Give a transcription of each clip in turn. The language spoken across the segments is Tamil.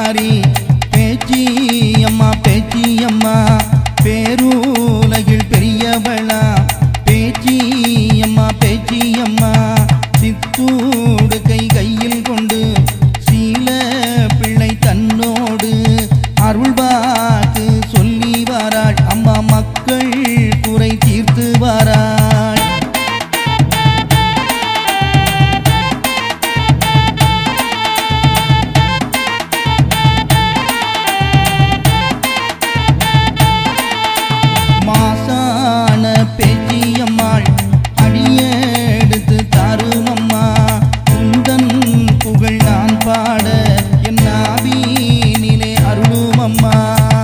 பூக்காரி பேச்சி அம்மா பேச்சி அம்மா பேரூலகில் பெரியவளா பேச்சி அம்மா பேச்சி அம்மா சித்தூடு கை கையில் கொண்டு சீல பிள்ளை தன்னோடு அருள்வாக்கு சொல்லி வாராள் அம்மா மக்கள் குறை தீர்த்து வாராள் மாசான பேச்சியம்மாள் அடியெடுத்து தாருமம்மா குந்தன் புகழ் நான் பாட என் நாபீனிலே அருளுமம்மா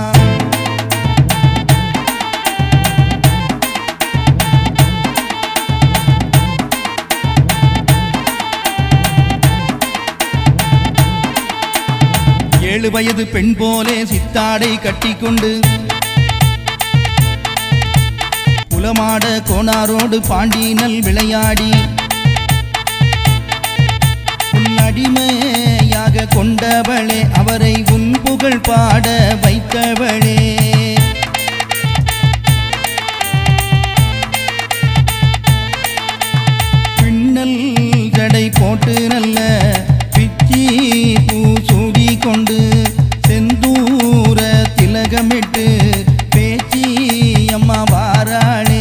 ஏழு வயது பெண் போலே சித்தாடை கட்டிக்கொண்டு குலமாட கோனாரோடு பாண்டினல் விளையாடி உன் அடிமையாக கொண்டவளே அவரை உன் புகழ் பாட வைத்தவளே பின்னல் ஜடை போட்டு நல்ல பிச்சி பூ சூடி கொண்டு செந்தூர திலகமிட்டு பேச்சி அம்மா வாராளே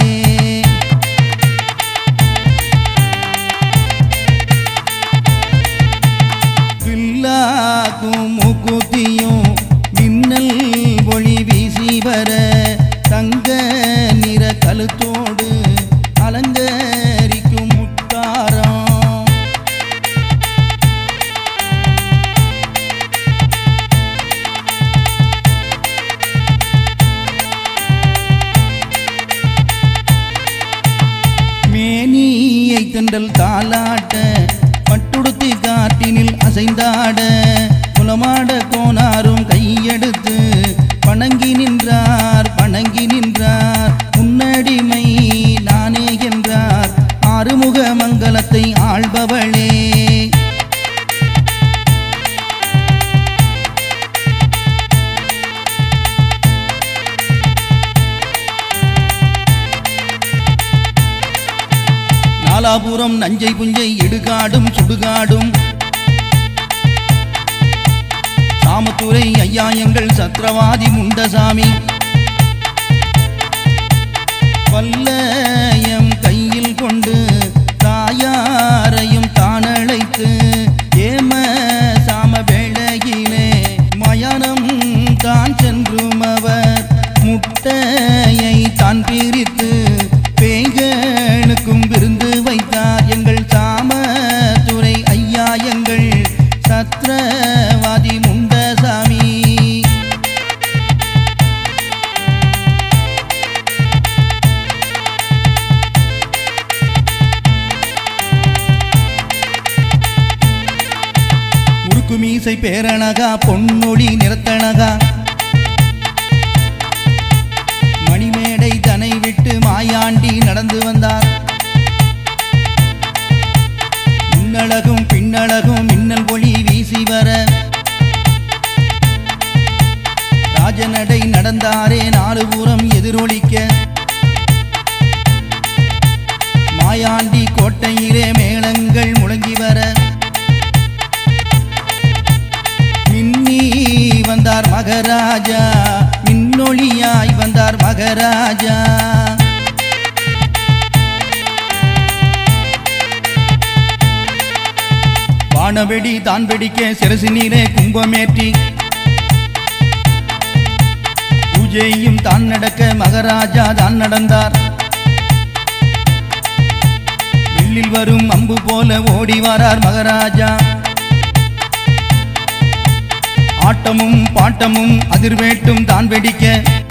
வில்லாக்கும் மூக்குத்தியும் மின்னல் ஒளி வீசி வர தங்க நிற கழுத்தோடு அலங்கரிக்கும் முத்தாரம் மேனியை தென்றல் தாலாட்ட பட்டுடுத்தி காட்டினில் அசைந்தாட குலமாட கோனாரும் கையெடுத்து பணங்கி நின்றார் பணங்கி நின்றார் உன்னடிமை நானே என்றார் ஆறுமுக மங்கலத்தை ஆள்பவளே நாலாபுரம் நஞ்சை புஞ்சை இடுகாடும் சுடுகாடும் சாமத்துறை ஐயா எங்கள் சத்ரவாதி முண்டசாமி வல்லயம் கையில் கொண்டு தாயாரையும் தானழைத்து ஏம சாம வேளையிலே மயானம் தான் சென்றும் அவர் முட்டையை தான் பிரித்து பேய்களுக்கும் விருந்து வைத்தார் எங்கள் சாமத்துறை ஐயா எங்கள் சத்ரவாதி முண்டசாமி முறுக்கு மீசை பேரணகா பொன்னொழி நிறத்தனகா மணிமேடை தனை விட்டு மாயாண்டி நடந்து வந்தார் முன்னழகும் பின்னழகும் மின்னல் ஒளி வீசி வர ராஜநடை நடந்தாரே நாலு புறம் எதிரொலிக்க மாயாண்டி கோட்டையிலே மேளங்கள் முழங்கி வர மின்னி வந்தார் மகராஜா மின்னொளியாய் வந்தார் மகராஜா வானவெடி தான் வெடிக்க சிரசு நீரே கும்பமேற்றி பூஜையும் தான் நடக்க மகராஜா தான் நடந்தார் வில்லில் வரும் அம்பு போல ஓடி வாரார் மகராஜா ஆட்டமும் பாட்டமும் அதிர்வேட்டும் தான் வெடிக்க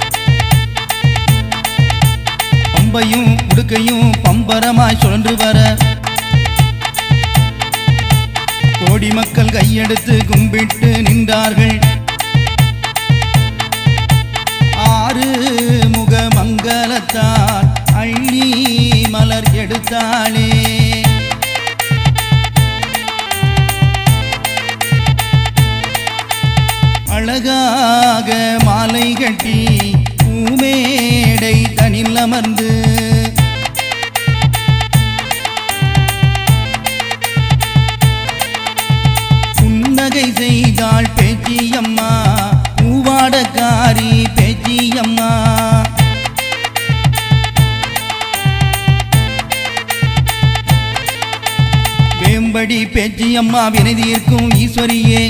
பம்பையும் உடுக்கையும் பம்பரமாய் சுழன்று வர கோடி மக்கள் கையெடுத்து கும்பிட்டு நின்றார்கள் ஆறு முக மங்களத்தால் அள்ளி மலர் எடுத்தாளே அழகாக மாலை கட்டி பூமேடை தனில் அமர்ந்து புன்னகை செய்தாள் பேச்சியம்மா பூவாடக்காரி பேச்சியம்மா வேம்படி பேச்சியம்மா வினை தீர்க்கும் ஈஸ்வரியே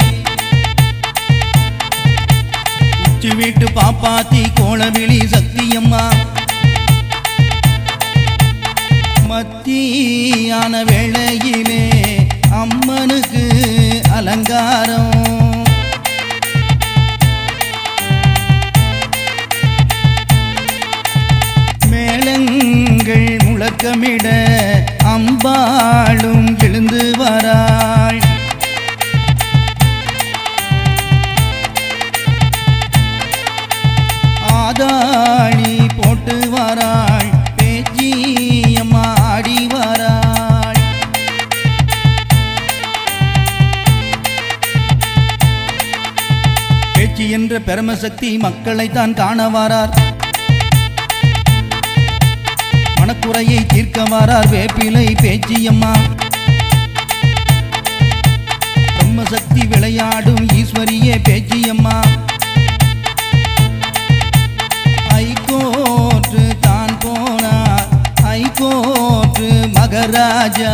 உச்சி வீட்டு பாப்பாத்தி கோலவிழி சக்தியம்மா மத்தியான வேளையிலே அம்மனுக்கு அலங்காரம் மேளங்கள் முழக்கமிட அம்பாளும் எழுந்து வராள் ஆதாளி போட்டு வராள் பேச்சியம்மா ஆடி வராள் பேச்சு என்ற பெருமசக்தி மக்களை தான் காண வாரார் மனக்குறையை தீர்க்க வாரார் வேப்பிலை பேச்சியம்மா பிரம்மசக்தி விளையாடும் ஈஸ்வரியே பேச்சியம்மா ஐகோற்று தான் போனார் ஐகோற்று மகராஜா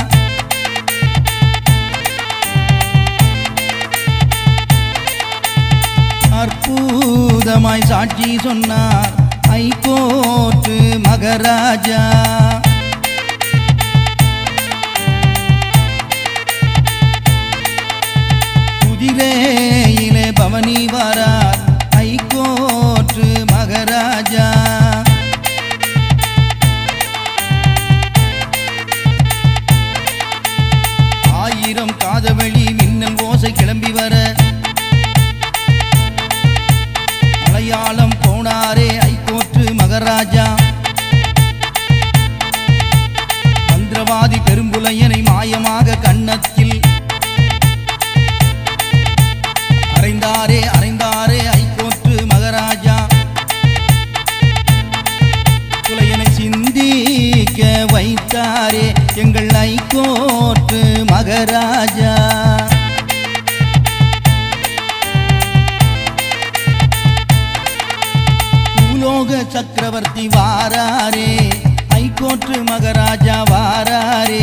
அற்புதமாய் சாட்சி சொன்னார் ஐகோற்று மகராஜா குதிரையிலே பவனி வரார் ஐகோற்று மகராஜா ஆயிரம் காதவழி மின்னல் ஓசை கிளம்பி வர மலையாளம் போனாரே ஐகோற்று மகராஜா மந்திரவாதி பெரும்புலையனை மாயமாக கன்னத்தில் அறைந்தாரே அறைந்தாரே ஐகோற்று மகராஜா புலையனை சிந்திக்க வைத்தாரே எங்கள் ஐகோற்று மகராஜா பூலோக சக்கரவர்த்தி வாராரே ஐகோற்று மகராஜா வாராரே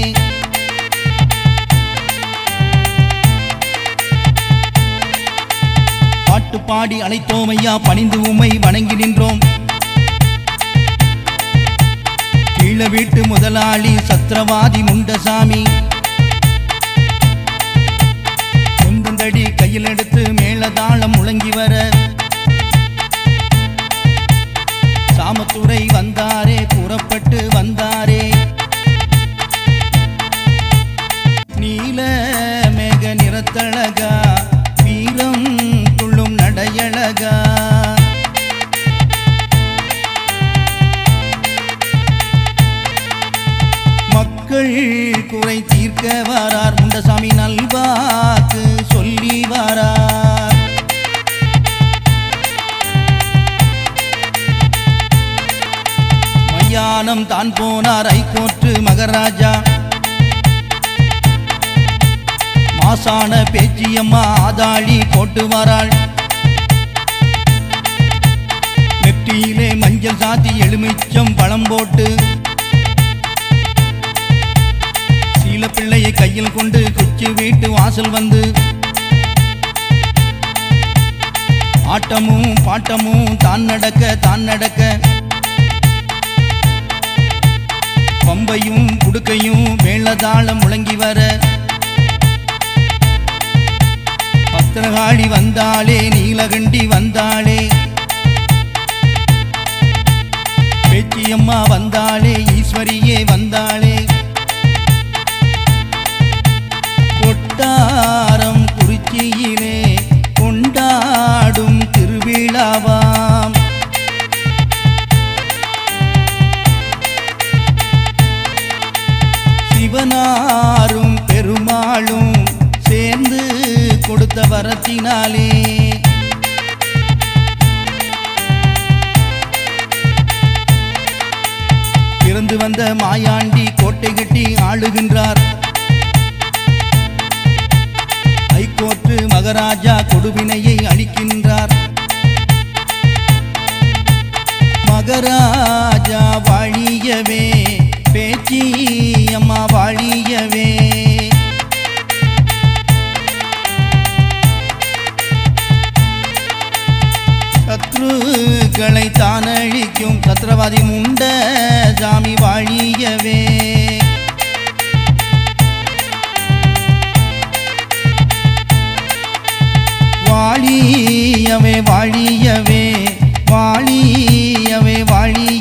பாட்டு பாடி அழைத்தோம் ஐயா பணிந்து உமை வணங்கி நின்றோம் கீழ வீட்டு முதலாளி சத்திரவாதி முண்டசாமி சொந்தந்தடி கையில் எடுத்து மேளதாளம் முழங்கி வர சாமத்துறை வந்தாரே புறப்பட்டு வந்தாரே நீல மேக நிறத்தழகா வீரம் துள்ளும் நடையழகா மக்கள் குறை தீர்க்க வாரார் முண்டசாமி நல்வாக்கு சொல்லி வாரார் மையானம் தான் போனார் ஐகோற்று மகராஜா மாசான பேச்சியம்மா ஆதாளி போட்டு வராள் நெற்றியிலே மஞ்சள் சாத்தி எலுமிச்சம் பழம் போட்டு சீல பிள்ளையை கையில் கொண்டு குச்சி வீட்டு வாசல் வந்து ஆட்டமும் பாட்டமும் தான் நடக்க தான் நடக்க பம்பையும் குடுக்கையும் மேளதாளம் முழங்கி வர பத்திரகாளி வந்தாளே நீலகண்டி வந்தாளே பேச்சியம்மா வந்தாளே ஈஸ்வரியே வந்தாளே கொட்டாரம் குறிச்சியிலே கொண்டாடும் திருவிழாவாம் சிவனாரும் பெருமாளும் சேர்ந்து கொடு கொடுத்த வரத்தினாலே பிறந்து வந்த மாயாண்டி கோட்டை கட்டி ஆளுகின்றார் ஹைகோர்ட்டு மகாராஜா கொடுவினையை அளிக்கின்றார் மகராஜா வாழியவே பேச்சி அம்மா வாழியவே சத்ருக்களை தானழிக்கும் சத்ரவாதி முண்ட சாமி வாழியவே வாழியவே வாழியவே வாழியவே வாழிய